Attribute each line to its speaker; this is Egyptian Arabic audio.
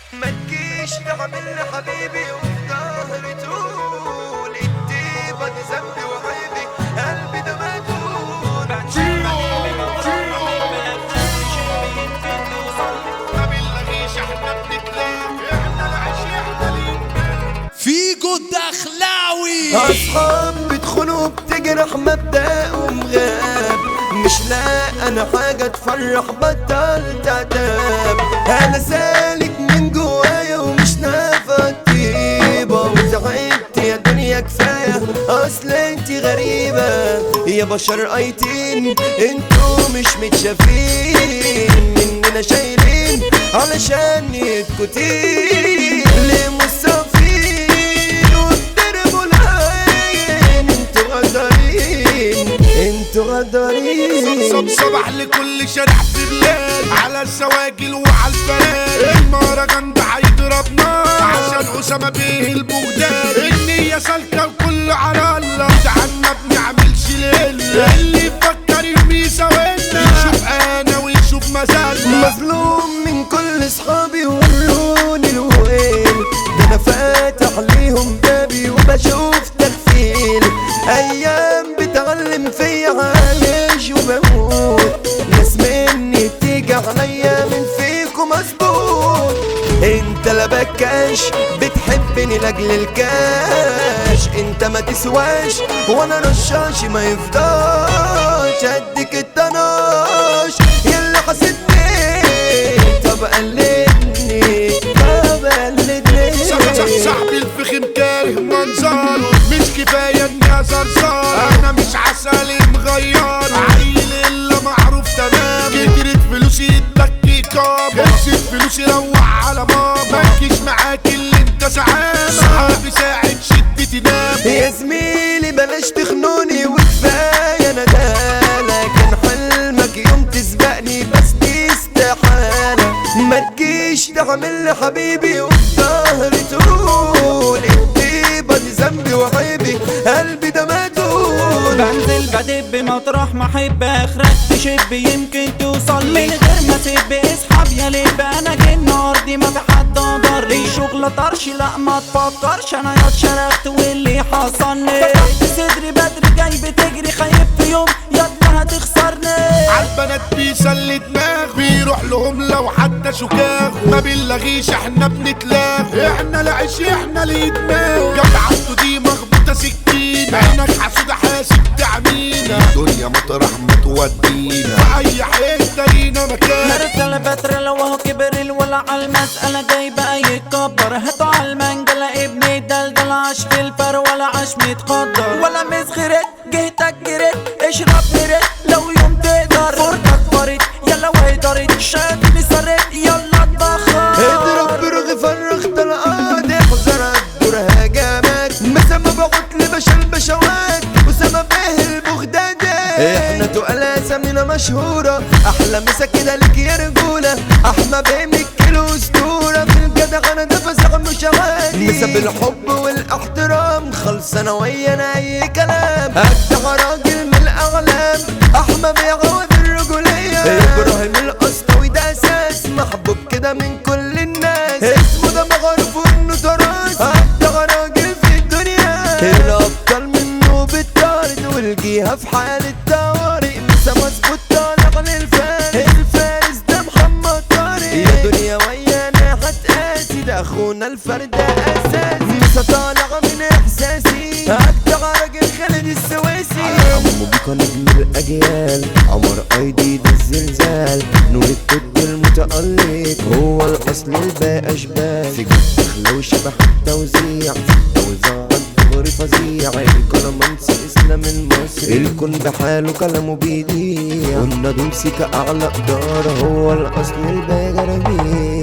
Speaker 1: ما تجيش تعمل حبيبي وفي ظهري تقول الطيبة دي ذنبي وعيبي قلبي ده مقتول
Speaker 2: ما بنلاقيش احنا بنتلاقي احنا العيش احنا لينا
Speaker 3: فيجو الدخلاوي
Speaker 1: أصحاب بتخونوا بتجرح مبدأهم غاب مش لا أنا حاجة تفرح بطلت عتاب أنا سالك من جوايا ومش نافع طيبة وتعبت يا دنيا كفاية أصل انت غريبة يا بشر أيتين انتوا مش متشافين مننا شايلين علشان يتكتين ليه مصافين وبترموا العين انتوا غدارين انتوا غدارين
Speaker 2: صب صباح لكل شارع في بلاد على السواجل وعلى الفلال المهرجان ده هيضرب نار عشان اسامه بيه البغداد النية سالكة الكل على الله جدعان ما بنعملش ليلة اللي يفكر يوم يساوينا يشوف انا ويشوف مزالنا
Speaker 1: مظلوم من كل اصحابي وروني الويل ده انا فاتح ليهم بابي وبشوف تغفيل ايام بتعلم فيا عايش وبموت ناس مني بتيجي عليا من فيكم مظبوط انت لا بكاش بتحبني لاجل الكاش انت ما تسواش وانا رشاش ما يفضاش قدك الطناش يلا حسدني طب قلدني طب قلدني
Speaker 2: صاحب صاحب صاحبي الفخم كاره منظر مش كفايه اني صرصار انا مش عسل مغير عيل الا معروف تمام كترت فلوسي ادك كام كسب فلوسي روح على ماما مالكيش معاك اللي انت سعام صحابي ساعد شدتي نام
Speaker 1: يا زميلي بلاش تخنوني وكفاية ندالة كان حلمك يوم تسبقني بس دي استحالة ما تجيش تعمل لي حبيبي وفي ظهري تقول الطيبة دي ذنبي وعيبي قلبي ده مقتول
Speaker 4: بنزل بدب مطرح ما احب اخرك تشب يمكن توصل من غير ما تب اسحب يا لب انا جن ارضي ما في حد قدر لي شغل طرش لا ما تفكرش انا يا اتشرفت واللي حصلني فتحت صدري بدري جاي بتجري خايف في يوم يلا هتخسرني
Speaker 2: عالبنات بيسلي دماغ بيروح لهم لو حتى شكاغ ما بنلاقيش احنا بنتلاغ احنا العيش احنا اللي دماغ جدعته دي مخبوطه سكين عينك حسودة حاسب تعمينا الدنيا مطرح ما تودينا في اي حته لينا مكان
Speaker 4: مرت البتر لو هو كبر الولع على المسألة جاي بقى يتكبر هاتوا على المنجلة ابني دلدل عاش في الفر ولا عاش متقدر ولا مسخرت جهتك جريت اشرب مرت لو يوم تقدر فرتك فرت يلا وهدرت شادني سرت يلا اتبخر
Speaker 1: اضرب برغي فرغ طلقات احذر الدور هجمات مسامة بقوت لباشا البشوات وسما به البغدادي احنا تقال اسامينا مشهورة احلى مسا كده ليك يا رجولة احمى بيمك كيلو اسطورة في الجدع انا ده فسخ مش عادي مسا بالحب والاحترام خلص انا ويانا اي كلام اجدع راجل من الاعلام احمى بيعوض الرجولية ابراهيم الاسطوي ده اساس محبوب كده من كل الناس اسمه ده معروف انه تراث اجدع راجل في الدنيا الابطال منه بالطارد والجيها في حالة طوارئ مسا مظبوط طالع للفارس الفارس ده محمد طارق يا دنيا ويانا هتقاسي ده اخونا الفرد اساسي مسا طالع من احساسي اجدع راجل خالد السويسي عمو بيكا نجم الاجيال عمر ايدي ده الزلزال نور الطب المتألق هو الاصل الباقي اشبال في جد دخله وشبح التوزيع توزيع دغري فظيع الكلامنس اسلام المصري الكون بحاله كلامه بيضيع قلنا دول سيكا اعلى اداره هو الاصل الباقي جرابيع